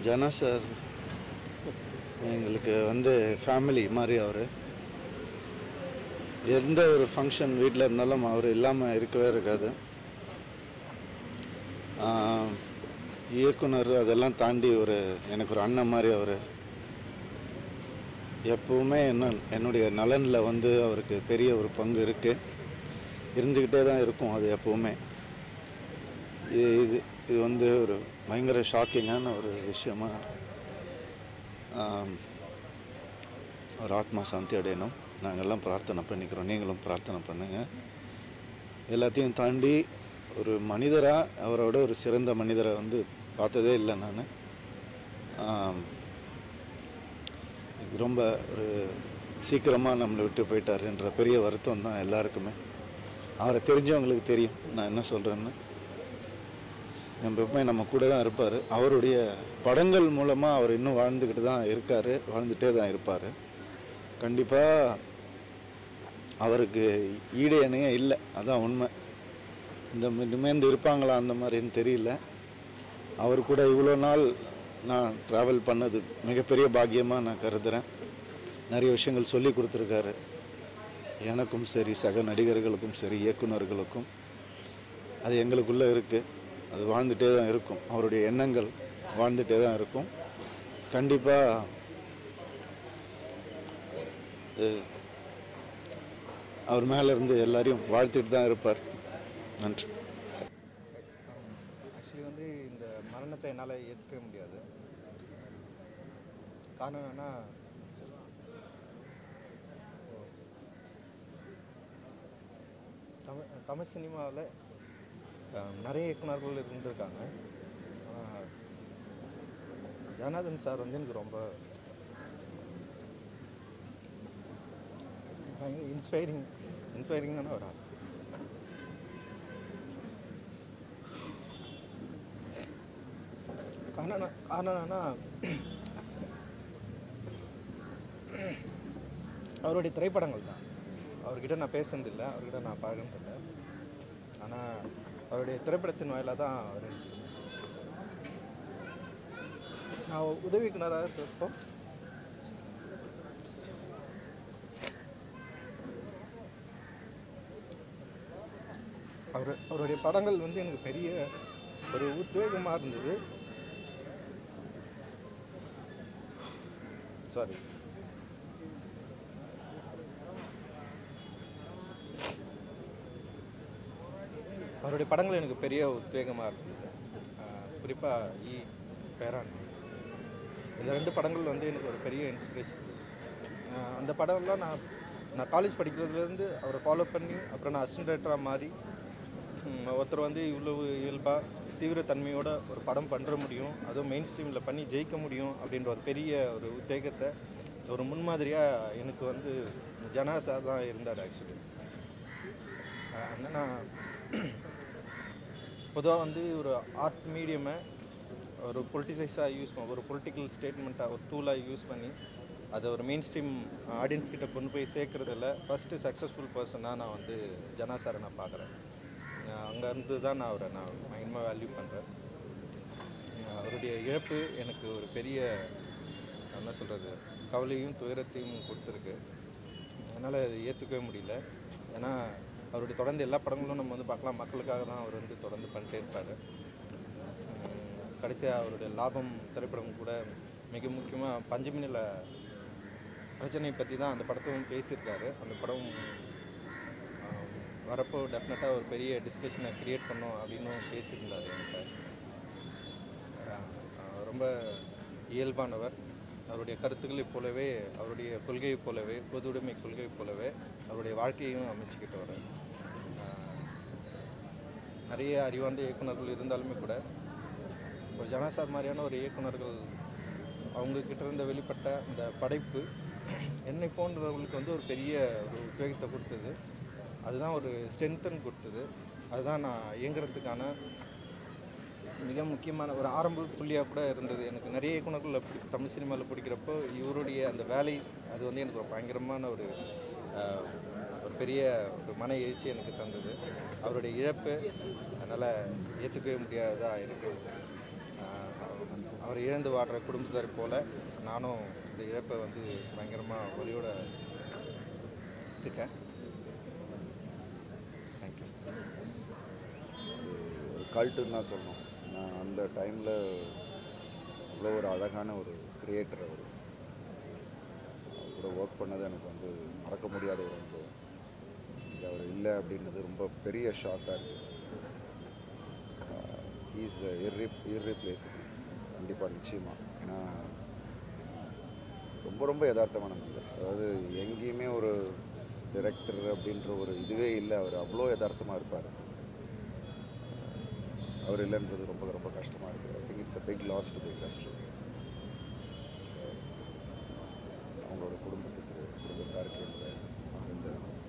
ஜனா sir எங்களுக்கு வந்து family மாதிரி அவர் எந்த ஒரு ஃபங்க்ஷன் வீட்டில் இருந்தாலும் அவர் இல்லாமல் இருக்கவே இருக்காது ஆஹ், இயக்குனர் அதெல்லாம் தாண்டி ஒரு எனக்கு ஒரு அண்ணன் மாதிரி அவர் எப்பவுமே என்ன என்னுடைய நலனில் வந்து அவருக்கு பெரிய ஒரு பங்கு இருக்குது இருந்துக்கிட்டே தான் இருக்கும் அது எப்பவுமே இது இது இது வந்து ஒரு பயங்கர ஷாக்கிங்கான ஒரு விஷயமா ஆம், அவர் ஆத்மா சாந்தி அடையணும் நாங்கள்லாம் பிரார்த்தனை பண்ணிக்கிறோம் நீங்களும் பிரார்த்தனை பண்ணுங்கள் எல்லாத்தையும் தாண்டி ஒரு மனிதராக அவரோட ஒரு சிறந்த மனிதரை வந்து பார்த்ததே இல்லை நான் இது ரொம்ப ஒரு சீக்கிரமாக நம்மளை விட்டு போயிட்டாருன்ற பெரிய வருத்தம் தான் எல்லாருக்குமே அவரை தெரிஞ்சவங்களுக்கு தெரியும் நான் என்ன சொல்கிறேன்னு எப்பவுமே நம்ம கூட தான் இருப்பார் அவருடைய படங்கள் மூலமாக அவர் இன்னும் வாழ்ந்துக்கிட்டு தான் இருக்கார் வாழ்ந்துகிட்டே தான் இருப்பார் கண்டிப்பாக அவருக்கு ஈடு இணையே இல்லை அதான் உண்மை இந்த இனிமேந்து இருப்பாங்களா அந்த மாதிரின்னு தெரியல அவர் கூட இவ்வளோ நாள் நான் ட்ராவல் பண்ணது மிகப்பெரிய பாக்கியமாக நான் கருதுகிறேன் நிறைய விஷயங்கள் சொல்லி கொடுத்துருக்காரு எனக்கும் சரி சக நடிகர்களுக்கும் சரி இயக்குனர்களுக்கும் அது எங்களுக்குள்ளே இருக்குது அது வாழ்ந்துகிட்டே தான் இருக்கும் அவருடைய எண்ணங்கள் வாழ்ந்துகிட்டே தான் இருக்கும் கண்டிப்பாக அவர் மேலே இருந்து எல்லாரையும் வாழ்த்திட்டு தான் இருப்பார் நன்றி ஆக்சுவலி வந்து இந்த மரணத்தை என்னால் ஏற்றுக்கவே முடியாது காரணம் என்னன்னா தமிழ் தமிழ் சினிமாவில் நிறைய இயக்குனர்கள் இருந்திருக்காங்க ஆனால் ஜனார்தன் சார் வந்து எனக்கு ரொம்ப பயங்கர இன்ஸ்பைரிங் இன்ஸ்பைரிங்கான ஒரு ஆள் காரணம் காரணம் என்னன்னா அவருடைய திரைப்படங்கள் தான் அவர்கிட்ட நான் பேசுனதில்லை அவர்கிட்ட நான் பழகினதில்லை ஆனால் அவருடைய திரைப்படத்தின் வாயிலாக தான் அவர் எனக்கு தெரியும். நான் உதவிக்குனராக இருக்கப்போ அவர் அவருடைய படங்கள் வந்து எனக்கு பெரிய ஒரு உத்வேகமாக இருந்தது சாரி அவருடைய படங்கள் எனக்கு பெரிய உத்வேகமாக இருந்தது குறிப்பாக இ பேரான் இந்த ரெண்டு படங்கள் வந்து எனக்கு ஒரு பெரிய இன்ஸ்பிரேஷன் அந்த படம்லாம் நான் நான் காலேஜ் படிக்கிறதுலேருந்து அவரை ஃபாலோ பண்ணி அப்புறம் நான் அசிஸ்டன்ட் டைரக்டராக மாறி ம், ஒருத்தர் வந்து இவ்வளவு இயல்பாக தீவிரத்தன்மையோட ஒரு படம் பண்ணுற முடியும் அதுவும் மெயின் ஸ்ட்ரீமில் பண்ணி ஜெயிக்க முடியும் அப்படின்ற ஒரு பெரிய ஒரு உத்வேகத்தை ஒரு முன்மாதிரியாக எனக்கு வந்து ஜனா சார் தான் இருந்தார் ஆக்சுவலி என்னன்னா பொதுவாக வந்து ஒரு ஆர்ட் மீடியமை ஒரு பொலிட்டிசைஸாக யூஸ் பண்ண ஒரு பொலிட்டிக்கல் ஸ்டேட்மெண்ட்டாக ஒரு டூலாக யூஸ் பண்ணி அதை ஒரு மெயின் ஸ்ட்ரீம் ஆடியன்ஸ் கிட்ட கொண்டு போய் சேர்க்குறதுல ஃபஸ்ட்டு சக்ஸஸ்ஃபுல் பர்சனாக நான் வந்து ஜனா சாரை நான் பார்க்குறேன் அங்கேருந்து தான் நான் அவரை நான் மைண்டமாக வேல்யூ பண்ணுறேன் அவருடைய இழப்பு எனக்கு ஒரு பெரிய என்ன சொல்கிறது கவலையும் துயரத்தையும் கொடுத்துருக்கு அதனால் அதை ஏற்றுக்கவே முடியல ஏன்னா அவருடைய தொடர்ந்து எல்லா படங்களும் நம்ம வந்து பார்க்கலாம் மக்களுக்காக தான் அவர் வந்து தொடர்ந்து பண்ணிட்டே இருப்பார் கடைசியாக அவருடைய லாபம் திரைப்படம் கூட மிக முக்கியமாக பஞ்சமினில் பிரச்சனை பற்றி தான் அந்த படத்தையும் பேசியிருக்காரு அந்த படம் ஆம், வரப்போ டெஃபினட்டாக ஒரு பெரிய டிஸ்கஷனை க்ரியேட் பண்ணோம் அப்படின்னும் பேசியிருந்தார் என்கிட்ட ஆஹ் ரொம்ப இயல்பானவர் அவருடைய கருத்துக்களைப் போலவே அவருடைய கொள்கையைப் போலவே பொது உடைமை கொள்கையைப் போலவே அவருடைய வாழ்க்கையையும் அமைச்சுக்கிட்டவர் ஆஹ் நிறைய அறிவார்ந்த இயக்குனர்கள் இருந்தாலுமே கூட ஒரு ஜனாசார் மாதிரியான ஒரு இயக்குனர்கள் அவங்க கிட்ட இருந்து வெளிப்பட்ட அந்த படைப்பு என்னை போன்றவர்களுக்கு வந்து ஒரு பெரிய ஒரு உத்வேகத்தை கொடுத்தது அதுதான் ஒரு ஸ்ட்ரென்த்தன் கொடுத்தது அதுதான் நான் இயங்குறதுக்கான மிக முக்கியமான ஒரு ஆரம்ப புள்ளியாக கூட இருந்தது எனக்கு நிறைய இயக்குனர்கள் அப்படி தமிழ் சினிமாவில் பிடிக்கிறப்போ இவருடைய அந்த வேலை அது வந்து எனக்கு ஒரு பயங்கரமான ஒரு ஆஹ், ஒரு பெரிய ஒரு மன எழுச்சி எனக்கு தந்தது அவருடைய இழப்பு அதனால் ஏற்றுக்கவே முடியாததாக இருக்குது அவர் இழந்து வாடுற குடும்பத்தார் போல நானும் இந்த இழப்பை வந்து பயங்கரமாக வலியோட இருக்கேன் தேங்க்யூ ஒரு கல்ட்டுன்னு தான் சொல்லணும் நான் அந்த டைமில் அவ்வளோ ஒரு அழகான ஒரு கிரியேட்டர் அவர் அவர் கூட ஒர்க் பண்ணது எனக்கு வந்து மறக்க முடியாத ஒரு அனுபவம் இது அவர் இல்லை அப்படின்றது ரொம்ப பெரிய ஷாக்காக இருக்குது ஈஸ் இர்ரி இர்ரிப்ளேசபிள் கண்டிப்பாக நிச்சயமாக ஏன்னா ரொம்ப ரொம்ப யதார்த்தமான மனிதர் அதாவது எங்கேயுமே ஒரு டைரக்டர் அப்படின்ற ஒரு இதுவே இல்லை அவர் அவ்வளோ யதார்த்தமாக இருப்பார் அவர் இல்லைன்றது ரொம்ப ரொம்ப கஷ்டமாக இருக்குது I think it's a big loss to the industry அவங்களோட குடும்பத்துக்கு குடும்பத்தாருக்கு என்னோட ஆழ்ந்த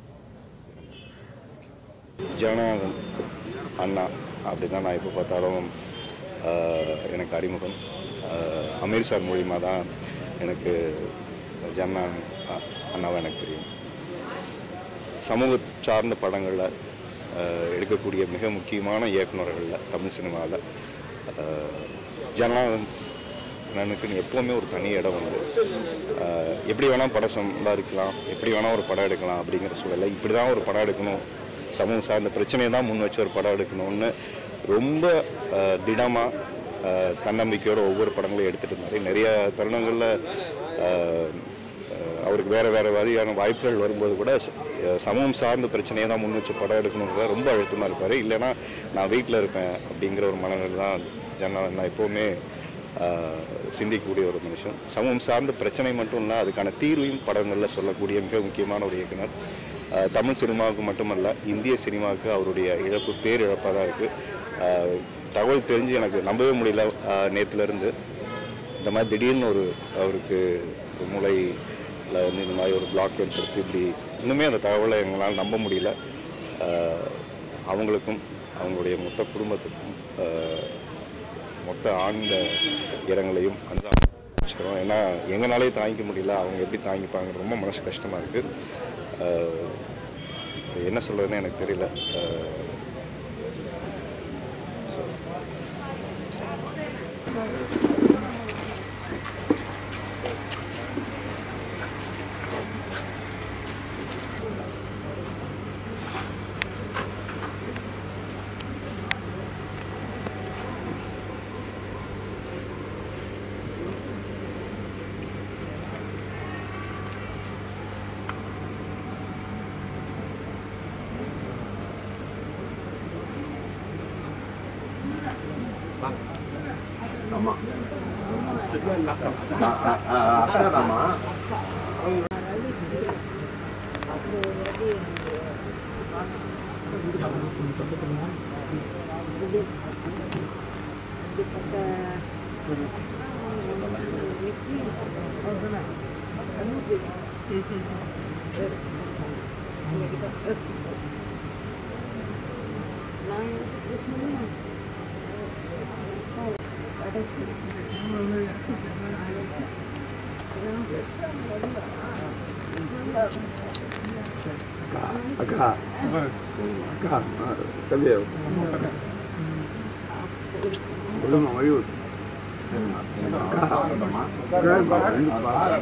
ஜனநாதன் அண்ணா அப்படி தான் நான் எப்போ பார்த்தாலும் ஆஹ், எனக்கு அறிமுகம் ஆஹ், அமீர் சார் மூலிமா தான் எனக்கு ஜனநாதன் அ- அண்ணாவை எனக்கு தெரியும் சமூக சார்ந்த படங்களில் ஆஹ், எடுக்கக்கூடிய மிக முக்கியமான இயக்குனர்களில் தமிழ் சினிமாவில் ஜனநாதன் அண்ணனுக்குன்னு எப்போவுமே ஒரு தனி இடம் உண்டு ஆஹ், எப்படி வேணால் படம் சம்பாதிக்கலாம் எப்படி வேணால் ஒரு படம் எடுக்கலாம் அப்படிங்கிற சூழலில் இப்படி தான் ஒரு படம் எடுக்கணும் சமூகம் சார்ந்த பிரச்சனையை தான் முன் வச்சு ஒரு படம் எடுக்கணும்னு ரொம்ப திடமாக தன்னம்பிக்கையோட ஒவ்வொரு படங்களையும் எடுத்துகிட்டு இருந்தார் நிறைய தருணங்களில் அவருக்கு வேறு வேறு வகையான வாய்ப்புகள் வரும்போது கூட ச- அஹ் சமூகம் சார்ந்த பிரச்சனையை தான் முன் வச்சு படம் எடுக்கணுங்கிற ரொம்ப அழுத்தமாக இருப்பார் இல்லைன்னா நான் வீட்டில் இருப்பேன் அப்படிங்கிற ஒரு மனநிலை தான் ஜன நான் எப்போவுமே ஆஹ், சிந்திக்கக்கூடிய ஒரு மனுஷன் சமூகம் சார்ந்த பிரச்சனை மட்டும் இல்லை அதுக்கான தீர்வையும் படங்களில் சொல்லக்கூடிய மிக முக்கியமான ஒரு இயக்குனர் ஆஹ், தமிழ் சினிமாவுக்கு மட்டுமல்ல இந்திய சினிமாவுக்கு அவருடைய இழப்பு பேரிழப்பாக தான் இருக்குது தகவல் தெரிஞ்சு எனக்கு நம்பவே முடியல நேற்றுலேருந்து இந்த மாதிரி திடீர்னு ஒரு அவருக்கு ஒரு மூளையில் வந்து இந்த மாதிரி ஒரு பிளாக் ஏற்படுத்தி இப்படி இன்னுமே அந்த தகவலை எங்களால் நம்ப முடியல ஆஹ், அவங்களுக்கும் அவங்களுடைய மொத்த குடும்பத்துக்கும் ஆஹ், மொத்த ஆழ்ந்த இரங்கலையும் அந்த வச்சுக்கிறோம் ஏன்னா எங்களாலே தாங்கிக்க முடியல அவங்க எப்படி தாங்கிப்பாங்க ரொம்ப மனசு கஷ்டமாக இருக்குது என்ன சொல்கிறதுன்னு எனக்கு தெரியல ஆஹ், so- Acá. Acá. Cambiado. Volvemos a Mayur. Acá. Acá.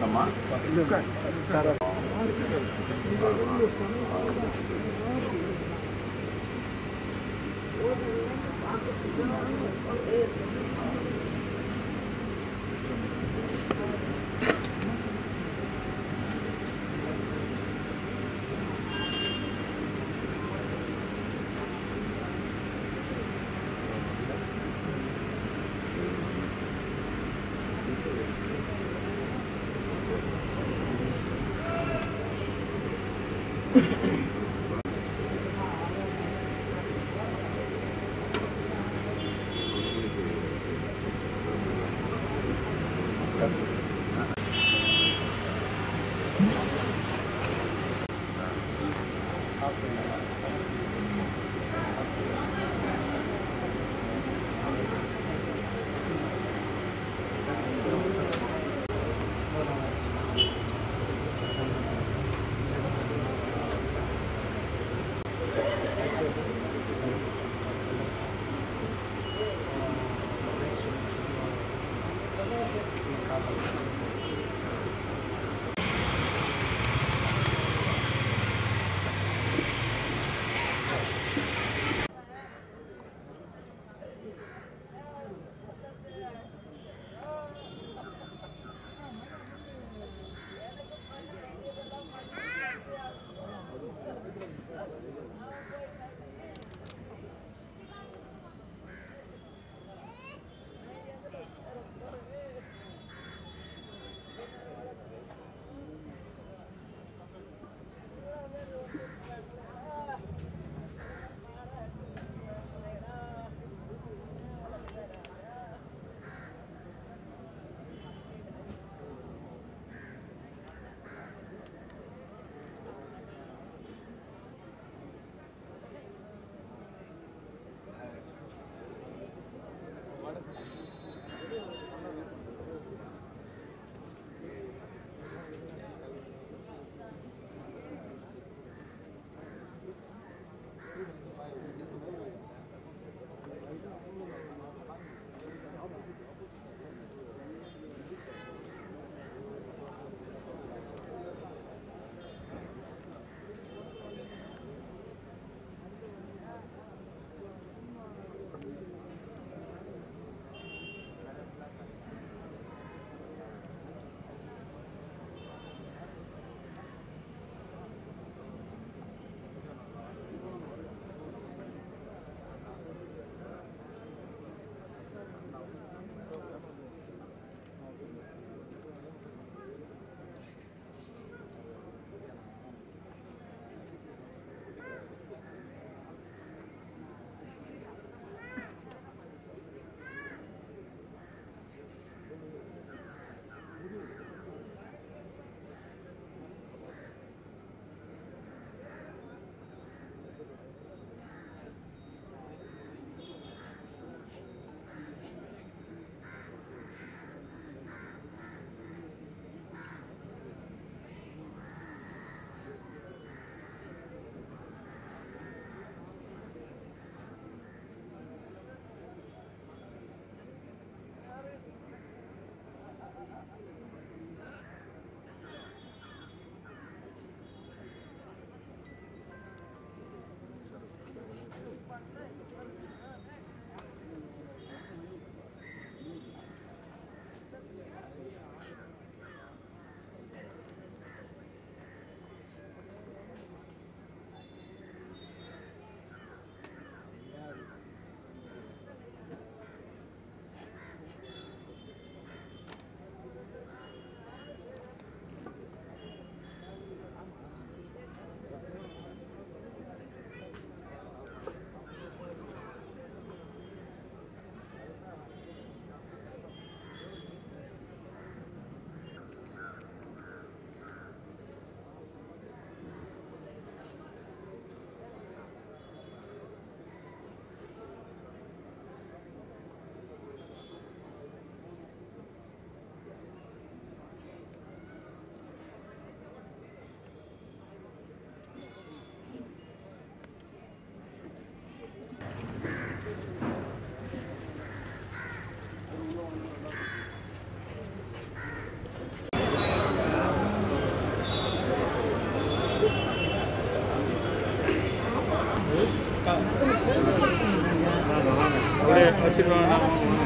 அப்படியே வச்சுட்டு வாங்க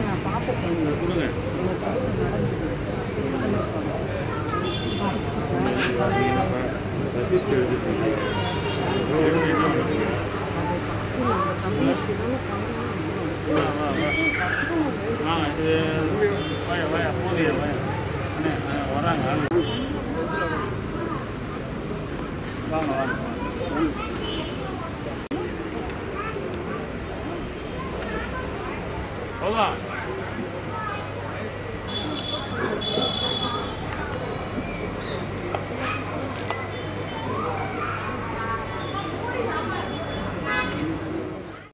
கொடுங்க ரசிச்சு எழுதிட்டு ஆ இது வாயா வாயா போதியா வாயா அண்ணே ஆ, வராங்க வாங்க வாங்க அவ்வளோதான்